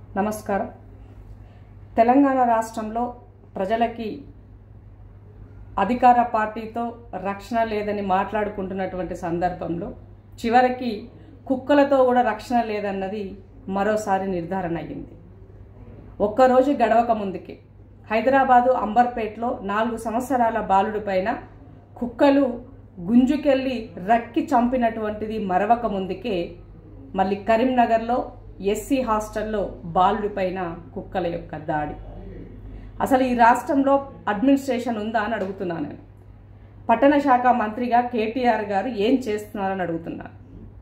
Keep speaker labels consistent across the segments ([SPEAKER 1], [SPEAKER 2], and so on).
[SPEAKER 1] నమస్కారం తెలంగాణ రాష్ట్రంలో ప్రజలకి అధికార పార్టీతో రక్షణ లేదని మాట్లాడుకుంటున్నటువంటి సందర్భంలో చివరికి కుక్కలతో కూడా రక్షణ లేదన్నది మరోసారి నిర్ధారణ అయ్యింది ఒక్కరోజు గడవక ముందుకే హైదరాబాదు అంబర్పేటలో నాలుగు సంవత్సరాల బాలుడి పైన కుక్కలు గుంజుకెళ్ళి రక్కి చంపినటువంటిది మరవక ముందుకే మళ్ళీ కరీంనగర్లో ఎస్సీ హాస్టల్లో బాలుడి పైన కుక్కల యొక్క దాడి అసలు ఈ రాష్ట్రంలో అడ్మినిస్ట్రేషన్ ఉందా అని అడుగుతున్నాను నేను పట్టణ శాఖ మంత్రిగా కేటీఆర్ గారు ఏం చేస్తున్నారని అడుగుతున్నాను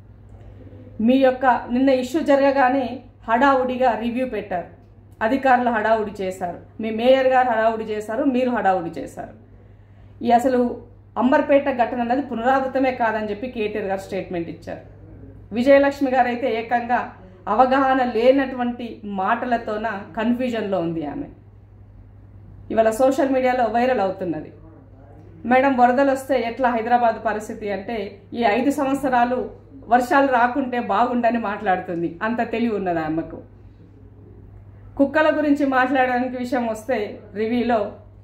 [SPEAKER 1] మీ యొక్క నిన్న ఇష్యూ జరగగానే హడావుడిగా రివ్యూ పెట్టారు అధికారులు హడావుడి చేశారు మీ మేయర్ గారు హడావుడి చేశారు మీరు హడావుడి చేశారు ఈ అసలు అంబర్పేట ఘటన అన్నది పునరావృతమే కాదని చెప్పి కేటీఆర్ గారు స్టేట్మెంట్ ఇచ్చారు విజయలక్ష్మి గారు అయితే ఏకంగా అవగాహన లేనటువంటి మాటలతోన కన్ఫ్యూజన్లో ఉంది ఆమె ఇవాళ సోషల్ మీడియాలో వైరల్ అవుతున్నది మేడం వరదలు వస్తే ఎట్లా హైదరాబాద్ పరిస్థితి అంటే ఈ ఐదు సంవత్సరాలు వర్షాలు రాకుంటే బాగుండని మాట్లాడుతుంది అంత తెలివి ఉన్నది ఆమెకు కుక్కల గురించి మాట్లాడడానికి విషయం వస్తే రివ్యూలో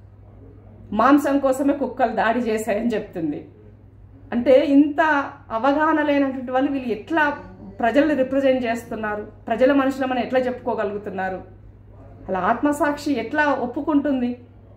[SPEAKER 1] మాంసం కోసమే కుక్కలు దాడి చేశాయని చెప్తుంది అంటే ఇంత అవగాహన లేనటువంటి వాళ్ళు వీళ్ళు ఎట్లా ప్రజల్ని రిప్రజెంట్ చేస్తున్నారు ప్రజల మనుషులమని ఎట్లా చెప్పుకోగలుగుతున్నారు అలా ఆత్మసాక్షి ఎట్లా ఒప్పుకుంటుంది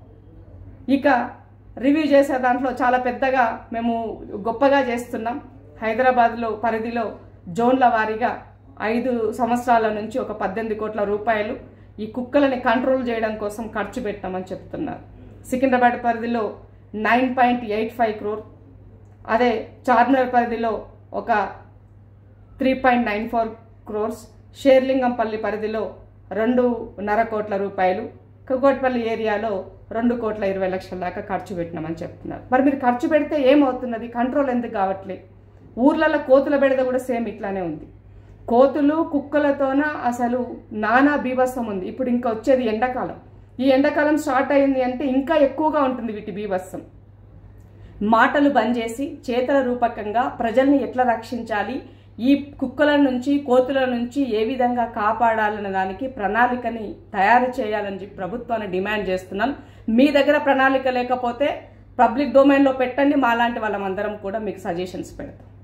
[SPEAKER 1] ఇక రివ్యూ చేసే దాంట్లో చాలా పెద్దగా మేము గొప్పగా చేస్తున్నాం హైదరాబాద్లో పరిధిలో జోన్ల వారీగా ఐదు సంవత్సరాల నుంచి ఒక పద్దెనిమిది కోట్ల రూపాయలు ఈ కుక్కలని కంట్రోల్ చేయడం కోసం ఖర్చు పెట్టామని చెప్తున్నారు సికింద్రాబాద్ పరిధిలో nine point eight five crore అదే చార్మినార్ పరిధిలో ఒక three point nine four crores Serilingampally పరిధిలో రెండున్నర కోట్ల రూపాయలు కుకోట్పల్లి ఏరియాలో రెండు కోట్ల ఇరవై లక్షల దాకా ఖర్చు పెట్టినామని చెప్తున్నారు మరి మీరు ఖర్చు పెడితే ఏమవుతున్నది కంట్రోల్ ఎందుకు కావట్లే ఊర్లలో కోతుల బెడద కూడా సేమ్ ఇట్లానే ఉంది కోతులు కుక్కలతోన అసలు నానా బీభత్సం ఉంది ఇప్పుడు ఇంకా వచ్చేది ఎండాకాలం ఈ ఎండాకాలం స్టార్ట్ అయింది అంటే ఇంకా ఎక్కువగా ఉంటుంది వీటి బీభత్సం మాటలు బంద్ చేసి చేతల రూపకంగా ప్రజల్ని ఎట్లా రక్షించాలి ఈ కుక్కల నుంచి కోతుల నుంచి ఏ విధంగా కాపాడాలనే దానికి ప్రణాళికని తయారు చేయాలని చెప్పి ప్రభుత్వాన్ని డిమాండ్ చేస్తున్నాం మీ దగ్గర ప్రణాళిక లేకపోతే పబ్లిక్ డొమైన్లో పెట్టండి మాలాంటి వాళ్ళమందరం కూడా మీకు సజెషన్స్ పెడతాం